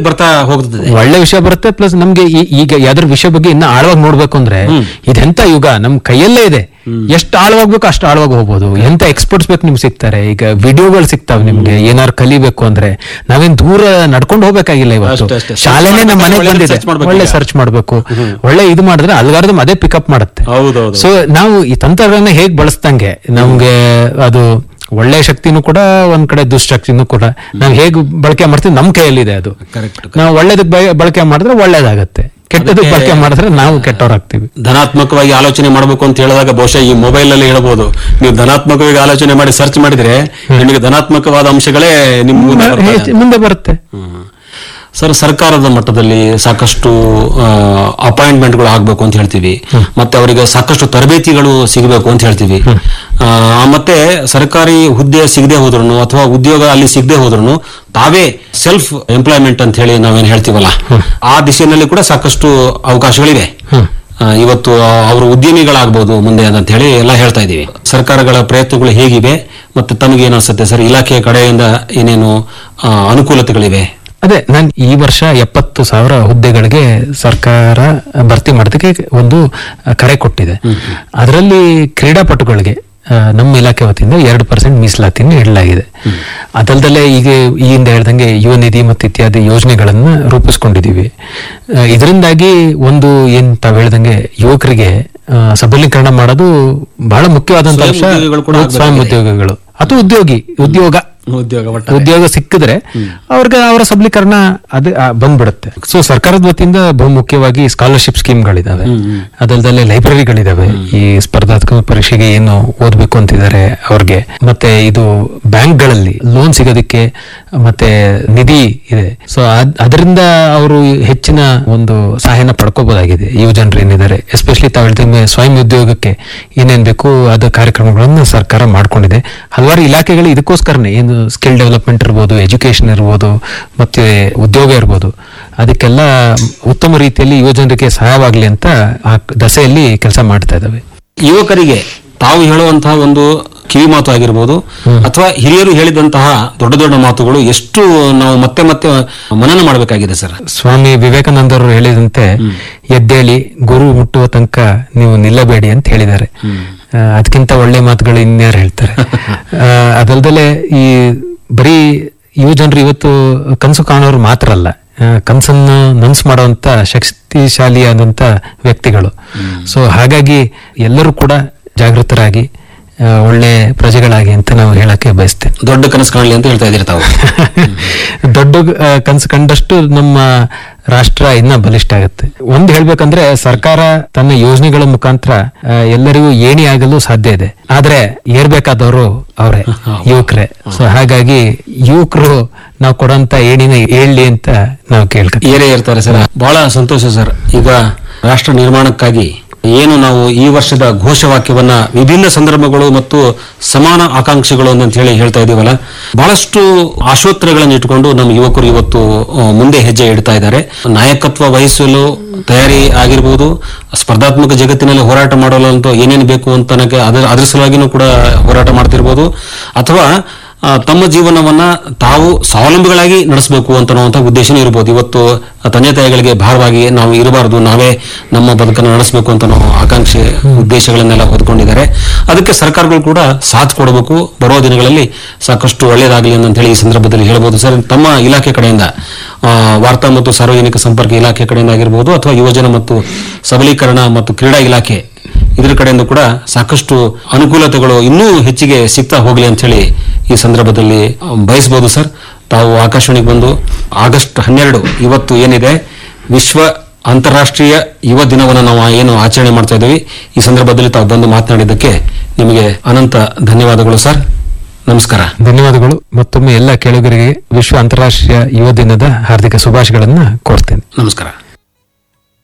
ಬರ್ತಾ ಹೋಗ್ತದೆ ಒಳ್ಳೆ ವಿಷಯ ಬರುತ್ತೆ ಪ್ಲಸ್ ನಮ್ಗೆ ಈ- ಈಗ ಯಾವ್ದ್ರ ವಿಷಯ ಬಗ್ಗೆ ಇನ್ನ ಆಳವಾಗಿ ನೋಡ್ಬೇಕು ಅಂದ್ರೆ ಇದೆಂತ ಯುಗ ನಮ್ ಕೈಯಲ್ಲೇ ಇದೆ ಎಷ್ಟು ಆಳವಾಗ್ಬೇಕು ಅಷ್ಟು ಆಳವಾಗಿ ಹೋಗ್ಬೋದು ಎಂತ ಎಕ್ಸ್ಪರ್ಟ್ಸ್ ಬೇಕು ನಿಮ್ಗೆ ಸಿಗ್ತಾರೆ ಈಗ ವಿಡಿಯೋಗಳು ಸಿಗ್ತಾವೆ ನಿಮ್ಗೆ ಏನಾರು ಕಲಿಬೇಕು ಅಂದ್ರೆ ನಾವೇನ್ ದೂರ ನಡ್ಕೊಂಡು ಹೋಗ್ಬೇಕಾಗಿಲ್ಲ ಇವತ್ತು ಅಷ್ಟೇ, ಅಷ್ಟೇ. ಶಾಲೆನೇ ನಮ್ಮ ಮನೆಗೆ ಒಳ್ಳೆ ಬಂದಿದೆ search ಮಾಡ್ಬೇಕು ಒಳ್ಳೆ ಈಗ. ಸರ್ಚ್ ಮಾಡ್ಬೇಕು ಒಳ್ಳೆ ಇದು ಮಾಡಿದ್ರೆ ಅಲ್ಗಾರ್ದಮ್ ಅದೇ ಪಿಕಪ್ ಮಾಡುತ್ತೆ ಹೌದೌದು ಸೊ ನಾವು ಈ ತಂತ್ರಗಳನ್ನ ಹೇಗ್ ಬಳಸ್ದಂಗೆ ನಮ್ಗೆ ಅದು ಒಳ್ಳೆ ಶಕ್ತಿನೂ ಕೂಡ ಒಂದ್ ಕಡೆ ದುಷ್ಟಶಕ್ತಿನೂ ಕೂಡ ನಾವ್ ಹೇಗ್ ಬಳಕೆ ಮಾಡ್ತೀವಿ ನಮ್ ಕೈಯಲ್ಲಿದೆ ಅದು ಕರೆಕ್ಟ್ ನಾವು ಒಳ್ಳೇದಕ್ ಬಯ- ಬಳಕೆ ಮಾಡಿದ್ರೆ ಒಳ್ಳೇದಾಗತ್ತೆ ಕೆಟ್ಟದಕ್ಕೆ ಅದಕ್ಕೆ- ಬಳಕೆ ಮಾಡಿದ್ರೆ ನಾವು ಕೆಟ್ಟವರಾಗ್ತೀವಿ ಧನಾತ್ಮಕವಾಗಿ ಆಲೋಚನೆ ಮಾಡಬೇಕು ಅಂತ ಹೇಳಿದಾಗ ಬಹುಶಃ ಈ ಮೊಬೈಲ್ ಅಲ್ಲಿ ಹೇಳ್ಬೋದು ನೀವು ಧನಾತ್ಮಕವಾಗಿ ಆಲೋಚನೆ ಮಾಡಿ ಸರ್ಚ್ ಮಾಡಿದ್ರೆ ನಿಮಗೆ ಧನಾತ್ಮಕವಾದ ಅಂಶಗಳೇ ನಿಮ್ ಮುಂದೆ ಬರ್ತವೆ. ಹೆಚ್ಚು- ಮುಂದೆ ಬರುತ್ತೆ ಹ್ಮ್. ಸರ್ ಸರ್ಕಾರದ ಮಟ್ಟದಲ್ಲಿ ಸಾಕಷ್ಟು ಅಪಾಯಿಂಟ್ಮೆಂಟ್ಗಳು ಆಗ್ಬೇಕು ಅಂತ ಹೇಳ್ತೀವಿ ಮತ್ತೆ ಅವರಿಗೆ ಸಾಕಷ್ಟು ತರಬೇತಿಗಳು ಸಿಗಬೇಕು ಅಂತ ಹೇಳ್ತೀವಿ ಆ, ಮತ್ತೆ ಸರ್ಕಾರಿ ಹುದ್ದೆ ಸಿಗದೆ ಹೋದ್ರು ಅಥವಾ ಉದ್ಯೋಗ ಅಲ್ಲಿ ಸಿಗದೆ ಹೋದ್ರು ತಾವೇ ಸೆಲ್ಫ್ ಎಂಪ್ಲಾಯ್ಮೆಂಟ್ ಅಂತ ಹೇಳಿ ನಾವೇನ್ ಹೇಳ್ತೀವಲ್ಲ ಆ ದಿಶೆಯಲ್ಲಿ ಕೂಡ ಸಾಕಷ್ಟು ಅವಕಾಶಗಳಿವೆ ಆ, ಇವತ್ತು ಅವರು ಉದ್ಯಮಿಗಳಾಗ್ಬೋದು ಮುಂದೆ ಅಂತ ಹೇಳಿ ಎಲ್ಲ ಹೇಳ್ತಾ ಇದೀವಿ ಸರ್ಕಾರಗಳ ಪ್ರಯತ್ನಗಳು ಹೇಗಿವೆ ಮತ್ತೆ ತಮಗೆ ಏನು ಅನ್ಸುತ್ತೆ ಸರ್ ಇಲಾಖೆಯ ಕಡೆಯಿಂದ ಏನೇನು ಆ, ಅನುಕೂಲತೆಗಳಿವೆ ಅದೇ ನಾನು ಈ ವರ್ಷ ಎಪ್ಪತ್ತು ಸಾವಿರ ಹುದ್ದೆಗಳಿಗೆ ಸರ್ಕಾರ ಭರ್ತಿ ಮಾಡೋದಕ್ಕೆ ಒಂದು ಕರೆ ಕೊಟ್ಟಿದೆ ಅದರಲ್ಲಿ ಕ್ರೀಡಾಪಟುಗಳಿಗೆ ಆ, ನಮ್ಮ ಇಲಾಖೆ ವತಿಯಿಂದ ಎರಡು ಪರ್ಸೆಂಟ್ ಮೀಸಲಾತಿಯನ್ನು ನೀಡಲಾಗಿದೆ ಅದಲ್ದಲ್ಲೇ ಈಗ ಈ ಹಿಂದೆ ಹೇಳ್ದಂಗೆ ಯುವ ನಿಧಿ ಮತ್ತು ಇತ್ಯಾದಿ ಯೋಜನೆಗಳನ್ನ ರೂಪಿಸ್ಕೊಂಡಿದೀವಿ ಆ, ಇದರಿಂದಾಗಿ ಒಂದು ಏನ್ ತಾವ್ ಹೇಳ್ದಂಗೆ ಯುವಕರಿಗೆ ಆ, ಸಬಲೀಕರಣ ಮಾಡೋದು ಬಹಳ ಮುಖ್ಯವಾದಂತ ಸ್ವಯಂ ಅಂಶ ಉದ್ಯೋಗಿಗಳು ಕೂಡ ಸ್ವಯಂ ಆಗ್ಬೇಕಾಗಿದೆ. ಉದ್ಯೋಗಗಳು ಅಥವಾ ಉದ್ಯೋಗಿ ಉದ್ಯೋಗ ಉದ್ಯೋಗ ಒಟ್ಟ ಉದ್ಯೋಗ ಸಿಕ್ಕಿದ್ರೆ ಅವ್ರಿಗೆ ಅವರ ಸಬಲೀಕರಣ ಅದೇ ಆ, ಬಂದ್ಬಿಡುತ್ತೆ ಸೊ ಸರ್ಕಾರದ ವತಿಯಿಂದ ಬಹು ಮುಖ್ಯವಾಗಿ ಸ್ಕಾಲರ್ಶಿಪ್ ಸ್ಕೀಮ್ಗಳಿದಾವೆ ಅದಲ್ದಲ್ಲೇ ಲೈಬ್ರರಿಗಳಿದಾವೆ ಈ ಸ್ಪರ್ಧಾತ್ಮಕ ಪರೀಕ್ಷೆಗೆ ಏನು ಓದ್ಬೇಕು ಅಂತಿದ್ದಾರೆ ಅವ್ರಿಗೆ ಮತ್ತೆ ಇದು ಬ್ಯಾಂಕ್ಗಳಲ್ಲಿ ಲೋನ್ ಸಿಗೋದಕ್ಕೆ ಮತ್ತೆ ನಿಧಿ ಇದೆ ಸೊ ಅದರಿಂದ ಅವರು ಹೆಚ್ಚಿನ ಒಂದು ಸಹಾಯನ ಪಡ್ಕೋಬಹುದಾಗಿದೆ ಯುವ ಜನರು ಏನಿದ್ದಾರೆ ಎಸ್ಪೆಷಲಿ ತಾವು ಹೇಳ್ದಂಗೆ ಸ್ವಯಂ ಉದ್ಯೋಗಕ್ಕೆ ಏನೇನ್ ಬೇಕು ಅದ ಕಾರ್ಯಕ್ರಮಗಳನ್ನು ಸರ್ಕಾರ ಮಾಡ್ಕೊಂಡಿದೆ ಹಲವಾರು ಇಲಾಖೆಗಳು ಇದಕ್ಕೋಸ್ಕರನೇ ಏನು ಸ್ಕಿಲ್ ಡೆವಲಪ್ಮೆಂಟ್ ಇರ್ಬೋದು ಎಜುಕೇಶನ್ ಇರ್ಬೋದು ಮತ್ತೆ ಉದ್ಯೋಗ ಇರ್ಬೋದು ಅದಕ್ಕೆಲ್ಲ ಉತ್ತಮ ರೀತಿಯಲ್ಲಿ ಯುವ ಜನರಿಗೆ ಸಹಾಯವಾಗಲಿ ಅಂತ ಆ ದಸೆಯಲ್ಲಿ ಕೆಲಸ ಮಾಡ್ತಾ ಇದ್ದಾವೆ ಯುವಕರಿಗೆ ತಾವು ಹೇಳುವಂತಹ ಒಂದು ಕಿವಿ ಮಾತು ಆಗಿರ್ಬೋದು ಅಥವಾ ಹಿರಿಯರು ಹೇಳಿದಂತಹ ದೊಡ್ಡ ದೊಡ್ಡ ಮಾತುಗಳು ಎಷ್ಟು ನಾವು ಮತ್ತೆ ಮತ್ತೆ ಮನನ ಮಾಡಬೇಕಾಗಿದೆ ಸರ್ ಸ್ವಾಮಿ ವಿವೇಕಾನಂದರು ಹೇಳಿದಂತೆ ಎದ್ದೇಳಿ ಗುರು ಮುಟ್ಟುವ ತನಕ ನೀವು ನಿಲ್ಲಬೇಡಿ ಅಂತ ಹೇಳಿದ್ದಾರೆ ಆ, ಅದಕ್ಕಿಂತ ಒಳ್ಳೆ ಮಾತುಗಳು ಇನ್ಯಾರು ಹೇಳ್ತಾರೆ ಆ, ಅದಲ್ದಲೆ ಈ ಬರೀ ಯುವ ಜನರು ಇವತ್ತು ಕನಸು ಕಾಣೋರು ಮಾತ್ರ ಅಲ್ಲ ಆ, ಕನಸನ್ನು ನನ್ಸು ಮಾಡುವಂತ ಶಕ್ತಿಶಾಲಿಯಾದಂತ ವ್ಯಕ್ತಿಗಳು ಸೊ ಹಾಗಾಗಿ ಎಲ್ಲರೂ ಕೂಡ ಜಾಗೃತರಾಗಿ ಆ, ಒಳ್ಳೆ ಪ್ರಜೆಗಳಾಗಿ ಅಂತ ನಾವು ಹೇಳಕ್ಕೆ ಬಯಸ್ತೇವೆ ದೊಡ್ಡ ಕನಸು ಕಾಣಲಿ ಅಂತ ಹೇಳ್ತಾ ಇದ್ದೀರಿ ತಾವು ದೊಡ್ಡ ಆ, ಕನಸು ಕಂಡಷ್ಟು ನಮ್ಮ ರಾಷ್ಟ್ರ ಇನ್ನ ಬಲಿಷ್ಠ ಆಗುತ್ತೆ ಒಂದು ಹೇಳ್ಬೇಕಂದ್ರೆ ಸರ್ಕಾರ ತನ್ನ ಯೋಜನೆಗಳ ಮುಖಾಂತರ ಆ, ಎಲ್ಲರಿಗೂ ಏಣಿ ಆಗಲು ಸಾಧ್ಯ ಇದೆ ಆದ್ರೆ ಏರ್ಬೇಕಾದವರು ಅವರೇ ಯುವಕರೇ ಸೊ ಹಾಗಾಗಿ ಯುವಕರು ನಾವು ಕೊಡಂತ ಏಣಿನ ಏಳ್ಲಿ ಅಂತ ನಾವು ಕೇಳ್ಕ ಏರೇ ಇರ್ತಾರೆ ಸರ್ ಬಹಳ ಸಂತೋಷ ಸರ್ ಈಗ ರಾಷ್ಟ್ರ ನಿರ್ಮಾಣಕ್ಕಾಗಿ ಏನು ನಾವು ಈ ವರ್ಷದ ಘೋಷವಾಕ್ಯವನ್ನ ವಿಭಿನ್ನ ಸಂದರ್ಭಗಳು ಮತ್ತು ಸಮಾನ ಆಕಾಂಕ್ಷೆಗಳು ಅಂತ ಹೇಳಿ ಹೇಳ್ತಾ ಇದೀವಲ್ಲ ಬಹಳಷ್ಟು ಆಶೋತ್ತರಗಳನ್ನು ಇಟ್ಟುಕೊಂಡು ನಮ್ಮ ಯುವಕರು ಇವತ್ತು ಆ, ಮುಂದೆ ಹೆಜ್ಜೆ ಇಡ್ತಾ ಇದ್ದಾರೆ ನಾಯಕತ್ವ ವಹಿಸಲು ತಯಾರಿ ಆಗಿರ್ಬೋದು ಸ್ಪರ್ಧಾತ್ಮಕ ಜಗತ್ತಿನಲ್ಲಿ ಹೋರಾಟ ಮಾಡಲು ಅಂತ ಏನೇನು ಬೇಕು ಅಂತ ನನಗೆ ಅದರ ಅದ್ರ ಸಲುವಾಗಿನೂ ಕೂಡ ಹೋರಾಟ ಮಾಡ್ತಿರ್ಬೋದು ಅಥವಾ ಆ, ತಮ್ಮ ಜೀವನವನ್ನ ತಾವು ಸ್ವಾವಲಂಬಿಗಳಾಗಿ ನಡೆಸಬೇಕು ಅಂತ ಅನ್ನುವಂಥ ಉದ್ದೇಶನೂ ಇರ್ಬೋದು ಇವತ್ತು ತಂದೆ ತಾಯಿಗಳಿಗೆ ಭಾರವಾಗಿ ನಾವು ಇರಬಾರದು ನಾವೇ ನಮ್ಮ ಬದುಕನ್ನು ನಡೆಸಬೇಕು ಅಂತ ಅನ್ನೋ ಆಕಾಂಕ್ಷೆ ಉದ್ದೇಶಗಳನ್ನೆಲ್ಲ ಹೊತ್ಕೊಂಡಿದ್ದಾರೆ ಅದಕ್ಕೆ ಸರ್ಕಾರಗಳು ಕೂಡ ಸಾಥ್ ಕೊಡಬೇಕು ಬರುವ ದಿನಗಳಲ್ಲಿ ಸಾಕಷ್ಟು ಒಳ್ಳೆಯದಾಗಲಿ ಅಂತ ಹೇಳಿ ಈ ಸಂದರ್ಭದಲ್ಲಿ ಹೇಳ್ಬೋದು ಸರ್ ತಮ್ಮ ಇಲಾಖೆ ಕಡೆಯಿಂದ ಆ, ವಾರ್ತಾ ಮತ್ತು ಸಾರ್ವಜನಿಕ ಸಂಪರ್ಕ ಇಲಾಖೆ ಕಡೆಯಿಂದ ಆಗಿರ್ಬೋದು ಅಥವಾ ಯುವಜನ ಮತ್ತು ಸಬಲೀಕರಣ ಮತ್ತು ಕ್ರೀಡಾ ಇಲಾಖೆ ಇದ್ರ ಕಡೆಯಿಂದ ಕೂಡ ಸಾಕಷ್ಟು ಅನುಕೂಲತೆಗಳು ಇನ್ನೂ ಹೆಚ್ಚಿಗೆ ಸಿಗ್ತಾ ಹೋಗ್ಲಿ ಅಂತ ಹೇಳಿ ಈ ಸಂದರ್ಭದಲ್ಲಿ ಆ, ಬಯಸ್ಬೋದು ಸರ್ ತಾವು ಆಕಾಶವಾಣಿಗೆ ಬಂದು ಆಗಸ್ಟ್ ಹನ್ನೆರಡು ಇವತ್ತು ಏನಿದೆ ವಿಶ್ವ ಅಂತಾರಾಷ್ಟ್ರೀಯ ಯುವ ದಿನವನ್ನು ನಾವು ಏನು ಆಚರಣೆ ಮಾಡ್ತಾ ಇದ್ದೀವಿ ಈ ಸಂದರ್ಭದಲ್ಲಿ ತಾವು ಬಂದು ಮಾತನಾಡಿದ್ದಕ್ಕೆ ನಿಮಗೆ ಅನಂತ ಧನ್ಯವಾದಗಳು ಸರ್ ನಮಸ್ಕಾರ ಧನ್ಯವಾದಗಳು ಮತ್ತೊಮ್ಮೆ ಎಲ್ಲ ಕೇಳುಗರಿಗೆ ವಿಶ್ವ ಅಂತಾರಾಷ್ಟ್ರೀಯ ಯುವ ದಿನದ ಹಾರ್ದಿಕ ಶುಭಾಶಯಗಳನ್ನ ಕೋರ್ತೇನೆ ನಮಸ್ಕಾರ